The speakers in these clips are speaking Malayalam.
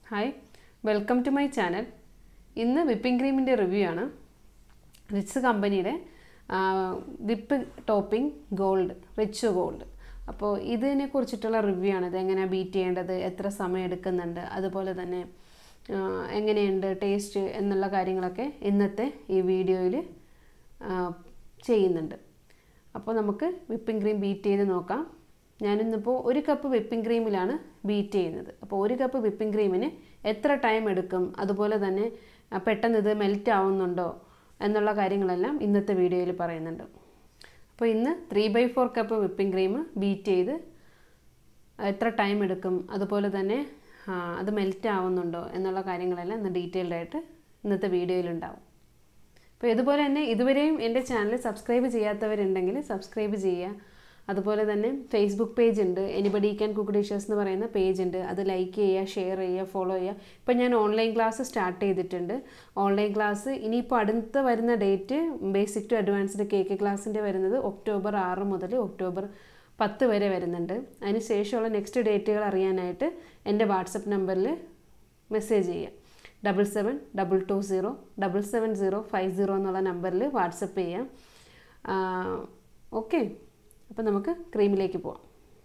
hi welcome to my channel ഇന്ന് വിപ്പിംഗ് ക്രീമിൻ്റെ റിവ്യൂ ആണ് റിച്ച് കമ്പനിയുടെ whip topping gold Rich gold അപ്പോൾ ഇതിനെ കുറിച്ചിട്ടുള്ള റിവ്യൂ ആണ് ഇത് എങ്ങനെയാണ് ബീറ്റ് ചെയ്യേണ്ടത് എത്ര സമയം എടുക്കുന്നുണ്ട് അതുപോലെ തന്നെ ആ, എങ്ങനെയുണ്ട് ടേസ്റ്റ് എന്നുള്ള കാര്യങ്ങളൊക്കെ ഇന്നത്തെ ഈ വീഡിയോയിൽ ചെയ്യുന്നുണ്ട് അപ്പോൾ നമുക്ക് വിപ്പിംഗ് ക്രീം ബീറ്റ് ചെയ്ത് നോക്കാം ഞാനിന്നിപ്പോൾ ഒരു കപ്പ് വിപ്പിംഗ് ക്രീമിലാണ് ബീറ്റ് ചെയ്യുന്നത് അപ്പോൾ ഒരു കപ്പ് വിപ്പിംഗ് ക്രീമിന് എത്ര ടൈം എടുക്കും അതുപോലെ തന്നെ ആ, പെട്ടെന്ന് ഇത് മെൽറ്റ് ആവുന്നുണ്ടോ എന്നുള്ള കാര്യങ്ങളെല്ലാം ഇന്നത്തെ വീഡിയോയിൽ പറയുന്നുണ്ട് അപ്പോൾ ഇന്ന് three by four cup whipping cream beat ചെയ്ത് എത്ര ടൈം എടുക്കും അതുപോലെ തന്നെ ആ, അത് മെൽറ്റ് ആവുന്നുണ്ടോ എന്നുള്ള കാര്യങ്ങളെല്ലാം ഇന്ന് ഡീറ്റെയിൽഡ് ആയിട്ട് ഇന്നത്തെ വീഡിയോയിലുണ്ടാവും അപ്പോൾ ഇതുപോലെ തന്നെ ഇതുവരെയും എൻ്റെ ചാനൽ സബ്സ്ക്രൈബ് ചെയ്യാത്തവരുണ്ടെങ്കിൽ സബ്സ്ക്രൈബ് ചെയ്യുക അതുപോലെ തന്നെ ഫേസ്ബുക്ക് പേജ് ഉണ്ട് എനിബഡി ക്യാൻ കുക്ക് ഡിഷസ് എന്ന് പറയുന്ന പേജ് ഉണ്ട് അത് ലൈക്ക് ചെയ്യുക ഷെയർ ചെയ്യുക ഫോളോ ചെയ്യുക ഇപ്പം ഞാൻ ഓൺലൈൻ ക്ലാസ് സ്റ്റാർട്ട് ചെയ്തിട്ടുണ്ട് ഓൺലൈൻ ക്ലാസ് ഇനിയിപ്പോൾ അടുത്ത വരുന്ന date basic to advanced cake ക്ലാസ്സിൻ്റെ വരുന്നത് ഒക്ടോബർ ആറ് മുതൽ ഒക്ടോബർ പത്ത് വരെ വരുന്നുണ്ട് അതിന് ശേഷമുള്ള നെക്സ്റ്റ് ഡേറ്റുകൾ അറിയാനായിട്ട് എൻ്റെ വാട്സപ്പ് നമ്പറിൽ മെസ്സേജ് ചെയ്യുക double seven double two zero double seven zero five zero എന്നുള്ള നമ്പറിൽ വാട്സപ്പ് ചെയ്യാം ഓക്കെ അപ്പോൾ നമുക്ക് ക്രീമിലേക്ക് പോവാം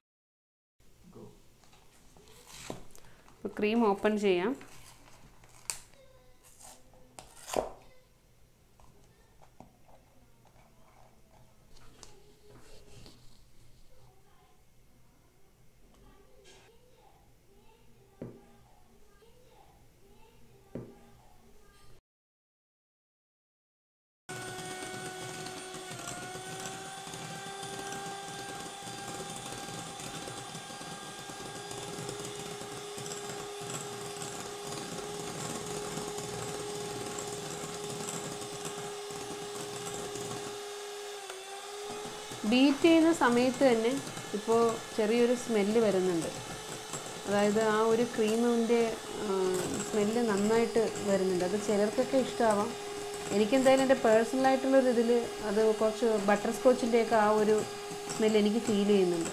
അപ്പോൾ ക്രീം ഓപ്പൺ ചെയ്യാം ബീറ്റ് ചെയ്യുന്ന സമയത്ത് തന്നെ ഇപ്പോൾ ചെറിയൊരു സ്മെല്ല് വരുന്നുണ്ട് അതായത് ആ ഒരു ക്രീമിൻ്റെ സ്മെല്ല് നന്നായിട്ട് വരുന്നുണ്ട് അത് ചിലർക്കൊക്കെ ഇഷ്ടമാവാം എനിക്കെന്തായാലും എൻ്റെ പേഴ്സണലായിട്ടുള്ളൊരു ഇതിൽ അത് കുറച്ച് ബട്ടർ സ്കോച്ചിൻ്റെയൊക്കെ ആ ഒരു സ്മെല്ല് എനിക്ക് ഫീൽ ചെയ്യുന്നുണ്ട്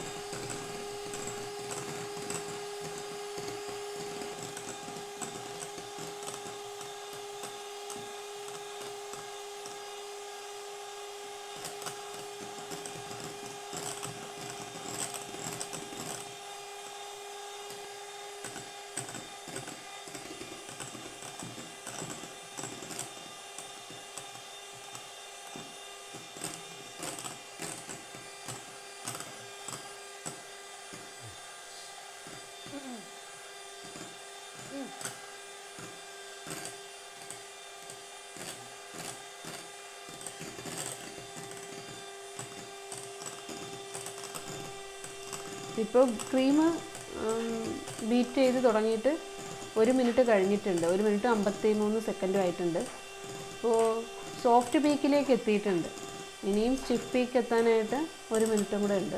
ഇപ്പോൾ ക്രീം ബീറ്റ് ചെയ്ത് തുടങ്ങിയിട്ട് ഒരു മിനിറ്റ് കഴിഞ്ഞിട്ടുണ്ട് ഒരു മിനിറ്റ് അമ്പത്തി മൂന്ന് സെക്കൻഡും ആയിട്ടുണ്ട് അപ്പോൾ സോഫ്റ്റ് പീക്കിലേക്ക് എത്തിയിട്ടുണ്ട് ഇനിയും സ്റ്റിഫ് പീക്ക് എത്താനായിട്ട് ഒരു മിനിറ്റും കൂടെ ഉണ്ട്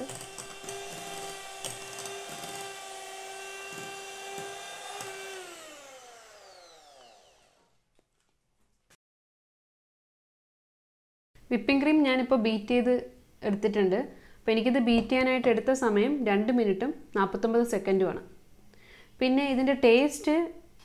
വിപ്പിംഗ് ക്രീം ഞാനിപ്പോൾ ബീറ്റ് ചെയ്ത് എടുത്തിട്ടുണ്ട് അപ്പോൾ എനിക്കിത് ബീറ്റ് ചെയ്യാനായിട്ട് എടുത്ത സമയം രണ്ട് മിനിറ്റും നാൽപ്പത്തൊമ്പത് സെക്കൻഡുമാണ് പിന്നെ ഇതിൻ്റെ ടേസ്റ്റ്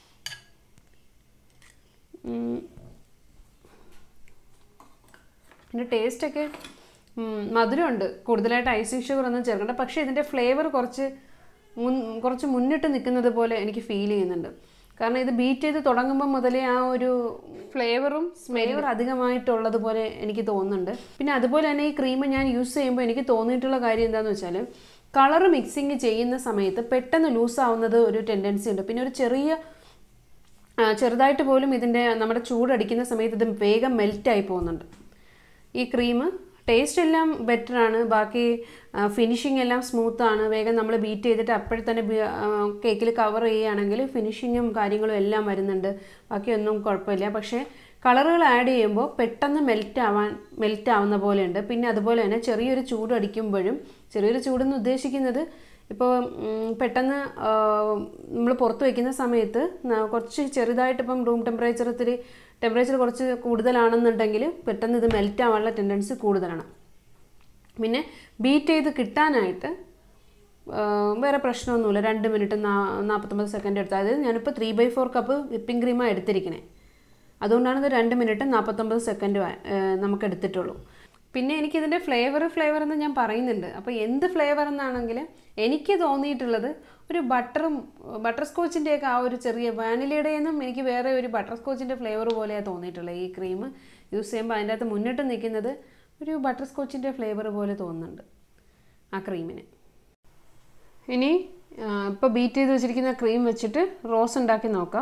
ഇതിൻ്റെ ടേസ്റ്റൊക്കെ മധുരമുണ്ട് കൂടുതലായിട്ട് ഐസിങ് ഷുഗർ ഒന്നും ചേർക്കണ്ട പക്ഷേ ഇതിൻ്റെ ഫ്ലേവർ കുറച്ച് മുൻ കുറച്ച് മുന്നിട്ട് നിൽക്കുന്നത് പോലെ എനിക്ക് ഫീൽ ചെയ്യുന്നുണ്ട് കാരണം ഇത് ബീറ്റ് ചെയ്ത് തുടങ്ങുമ്പോൾ മുതലേ ആ ഒരു ഫ്ലേവറും ഫ്ലേവർ അധികമായിട്ടുള്ളത് പോലെ എനിക്ക് തോന്നുന്നുണ്ട് പിന്നെ അതുപോലെ തന്നെ ഈ ക്രീം ഞാൻ യൂസ് ചെയ്യുമ്പോൾ എനിക്ക് തോന്നിയിട്ടുള്ള കാര്യം എന്താണെന്ന് വെച്ചാൽ കളർ മിക്സിങ് ചെയ്യുന്ന സമയത്ത് പെട്ടെന്ന് ലൂസ് ആവുന്നത് ഒരു ടെൻഡൻസി ഉണ്ട് പിന്നെ ഒരു ചെറിയ ആ, ചെറുതായിട്ട് പോലും ഇതിൻ്റെ നമ്മുടെ ചൂടടിക്കുന്ന സമയത്ത് ഇത് വേഗം മെൽറ്റായി പോകുന്നുണ്ട് ഈ ക്രീം ടേസ്റ്റ് എല്ലാം ബെറ്റർ ആണ് ബാക്കി ഫിനിഷിംഗ് എല്ലാം സ്മൂത്ത് ആണ് വേഗം നമ്മൾ ബീറ്റ് ചെയ്തിട്ട് അപ്പോഴെ തന്നെ കേക്കിൽ കവർ ചെയ്യുകയാണെങ്കിൽ ഫിനിഷിങ്ങും കാര്യങ്ങളും എല്ലാം വരുന്നുണ്ട് ബാക്കിയൊന്നും കുഴപ്പമില്ല പക്ഷേ കളറുകൾ ആഡ് ചെയ്യുമ്പോൾ പെട്ടെന്ന് മെൽറ്റ് ആവാൻ മെൽറ്റ് ആവുന്ന പോലെയുണ്ട് പിന്നെ അതുപോലെ തന്നെ ചെറിയൊരു ചൂട് അടിക്കുമ്പോഴും ചെറിയൊരു ചൂടെന്ന് ഉദ്ദേശിക്കുന്നത് ഇപ്പോൾ പെട്ടെന്ന് നമ്മൾ പുറത്ത് വയ്ക്കുന്ന സമയത്ത് ന- കുറച്ച് ചെറുതായിട്ട് ഇപ്പം റൂം ടെമ്പറേച്ചർ ഇത്തിരി ടെമ്പറേച്ചർ കുറച്ച് കൂടുതലാണെന്നുണ്ടെങ്കിൽ പെട്ടെന്ന് ഇത് മെൽറ്റ് ആവാനുള്ള ടെൻഡൻസി കൂടുതലാണ് പിന്നെ ബീറ്റ് ചെയ്ത് കിട്ടാനായിട്ട് ആ, വേറെ പ്രശ്നമൊന്നുമില്ല രണ്ട് മിനിറ്റ് നാ നാൽപ്പത്തൊമ്പത് സെക്കൻഡ് എടുത്താൽ അതായത് ഞാനിപ്പോൾ three by four cup whipping ക്രീമാണ് എടുത്തിരിക്കണേ അതുകൊണ്ടാണ് ഇത് രണ്ട് മിനിറ്റ് നാൽപ്പത്തൊമ്പത് സെക്കൻഡ് നമുക്ക് എടുത്തിട്ടുള്ളൂ പിന്നെ എനിക്കിതിൻ്റെ ഫ്ലേവർ ഫ്ലേവർ എന്ന് ഞാൻ പറയുന്നുണ്ട് അപ്പോൾ എന്ത് ഫ്ലേവർ എന്നാണെങ്കിൽ എനിക്ക് തോന്നിയിട്ടുള്ളത് ഒരു ബട്ടറും ബട്ടർ സ്കോച്ചിൻ്റെയൊക്കെ ആ ഒരു ചെറിയ വാനിലയുടെ നിന്നും എനിക്ക് വേറെ ഒരു ബട്ടർ സ്കോച്ചിൻ്റെ ഫ്ലേവർ പോലെയാണ് തോന്നിയിട്ടുള്ളത് ഈ ക്രീം യൂസ് ചെയ്യുമ്പോൾ അതിൻ്റെ അകത്ത് മുന്നിട്ട് നിൽക്കുന്നത് ഒരു ബട്ടർ സ്കോച്ചിൻ്റെ ഫ്ലേവർ പോലെ തോന്നുന്നുണ്ട് ആ ക്രീമിന് ഇനി ഇപ്പോൾ ബീറ്റ് ചെയ്ത് വെച്ചിരിക്കുന്ന ക്രീം വെച്ചിട്ട് റോസ് ഉണ്ടാക്കി നോക്കാം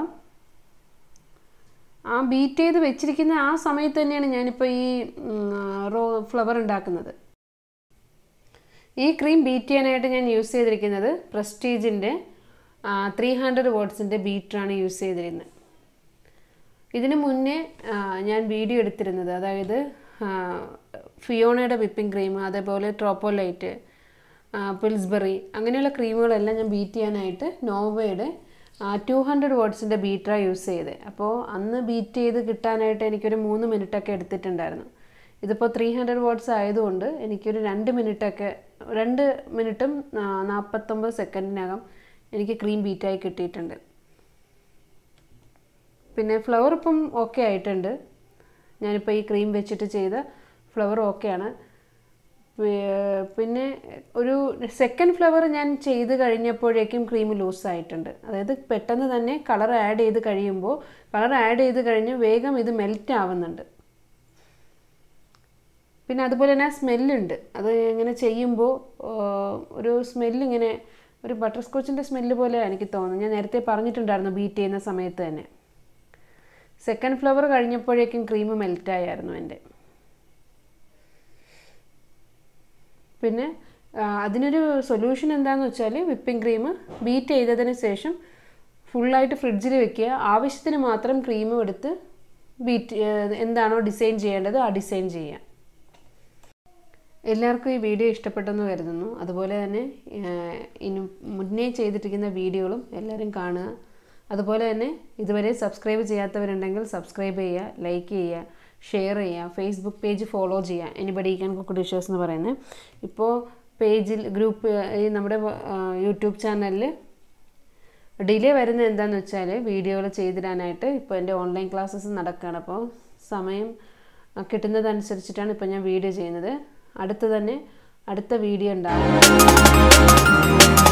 ആ ബീറ്റ് ചെയ്ത് വെച്ചിരിക്കുന്ന ആ സമയത്ത് തന്നെയാണ് ഞാനിപ്പോൾ ഈ റോ ഫ്ലവർ ഉണ്ടാക്കുന്നത് ഈ ക്രീം ബീറ്റ് ചെയ്യാനായിട്ട് ഞാൻ യൂസ് ചെയ്തിരിക്കുന്നത് പ്രസ്റ്റീജിൻ്റെ ത്രീ ഹൺഡ്രഡ് വാട്ട്സിൻ്റെ ബീറ്ററാണ് യൂസ് ചെയ്തിരുന്നത് ഇതിന് മുന്നേ ഞാൻ വീഡിയോ എടുത്തിരുന്നത് അതായത് ഫിയോണയുടെ വിപ്പിംഗ് ക്രീം അതേപോലെ ട്രോപ്പോലൈറ്റ് പിൽസ്ബറി അങ്ങനെയുള്ള ക്രീമുകളെല്ലാം ഞാൻ ബീറ്റ് ചെയ്യാനായിട്ട് നോവയുടെ ടു ഹൺഡ്രഡ് വാട്ട്സിൻ്റെ ബീറ്ററാണ് യൂസ് ചെയ്തത് അപ്പോൾ അന്ന് ബീറ്റ് ചെയ്ത് കിട്ടാനായിട്ട് എനിക്കൊരു മൂന്ന് മിനിറ്റൊക്കെ എടുത്തിട്ടുണ്ടായിരുന്നു ഇതിപ്പോൾ ത്രീ ഹൺഡ്രഡ് വാട്ട്സ് ആയതുകൊണ്ട് എനിക്കൊരു രണ്ട് മിനിറ്റൊക്കെ രണ്ട് മിനിറ്റും നാൽപ്പത്തൊമ്പത് സെക്കൻഡിനകം എനിക്ക് ക്രീം ബീറ്റായി കിട്ടിയിട്ടുണ്ട് പിന്നെ ഫ്ലവർ ഇപ്പം ഓക്കെ ആയിട്ടുണ്ട് ഞാനിപ്പോൾ ഈ ക്രീം വെച്ചിട്ട് ചെയ്ത ഫ്ലവർ ഓക്കെയാണ് പിന്നെ ഒരു സെക്കൻഡ് ഫ്ലവർ ഞാൻ ചെയ്ത് കഴിഞ്ഞപ്പോഴേക്കും ക്രീം ലൂസായിട്ടുണ്ട് അതായത് പെട്ടെന്ന് തന്നെ കളർ ആഡ് ചെയ്ത് കഴിയുമ്പോൾ കളർ ആഡ് ചെയ്ത് കഴിഞ്ഞ് വേഗം ഇത് മെൽറ്റ് ആവുന്നുണ്ട് പിന്നെ അതുപോലെ തന്നെ സ്മെല്ലുണ്ട് അത് ഇങ്ങനെ ചെയ്യുമ്പോൾ ഒരു സ്മെല്ലിങ്ങനെ ഒരു ബട്ടർ സ്കോച്ചിൻ്റെ സ്മെല്ല് പോലെ എനിക്ക് തോന്നുന്നു ഞാൻ നേരത്തെ പറഞ്ഞിട്ടുണ്ടായിരുന്നു ബീറ്റ് ചെയ്യുന്ന സമയത്ത് തന്നെ സെക്കൻഡ് ഫ്ലവർ കഴിഞ്ഞപ്പോഴേക്കും ക്രീം മെൽറ്റായിരുന്നു എൻ്റെ പിന്നെ അതിനൊരു സൊല്യൂഷൻ എന്താണെന്ന് വെച്ചാൽ വിപ്പിംഗ് ക്രീം ബീറ്റ് ചെയ്തതിന് ശേഷം ഫുള്ളായിട്ട് ഫ്രിഡ്ജിൽ വെക്കുക ആവശ്യത്തിന് മാത്രം ക്രീമും എടുത്ത് ബീറ്റ് എന്താണോ ഡിസൈൻ ചെയ്യേണ്ടത് ആ ഡിസൈൻ ചെയ്യുക എല്ലാവർക്കും ഈ വീഡിയോ ഇഷ്ടപ്പെട്ടെന്ന് കരുതുന്നു അതുപോലെ തന്നെ ഇനി മുന്നേ ചെയ്തിട്ടിരിക്കുന്ന വീഡിയോകളും എല്ലാവരും കാണുക അതുപോലെ തന്നെ ഇതുവരെ സബ്സ്ക്രൈബ് ചെയ്യാത്തവരുണ്ടെങ്കിൽ സബ്സ്ക്രൈബ് ചെയ്യുക ലൈക്ക് ചെയ്യുക ഷെയർ ചെയ്യുക ഫേസ്ബുക്ക് പേജ് ഫോളോ ചെയ്യുക എനിബഡി ക്യാൻ കുക്ക് ഡിഷേഴ്സ് എന്ന് പറയുന്നത് ഇപ്പോൾ പേജിൽ ഗ്രൂപ്പ് ഈ നമ്മുടെ യൂട്യൂബ് ചാനലിൽ ഡിലേ വരുന്നത് എന്താണെന്ന് വെച്ചാൽ വീഡിയോകൾ ചെയ്തിടാനായിട്ട് ഇപ്പോൾ എൻ്റെ ഓൺലൈൻ ക്ലാസ്സസ് നടക്കുകയാണ് അപ്പോൾ സമയം കിട്ടുന്നതനുസരിച്ചിട്ടാണ് ഇപ്പോൾ ഞാൻ വീഡിയോ ചെയ്യുന്നത് അടുത്ത് തന്നെ അടുത്ത വീഡിയോ ഉണ്ടാകും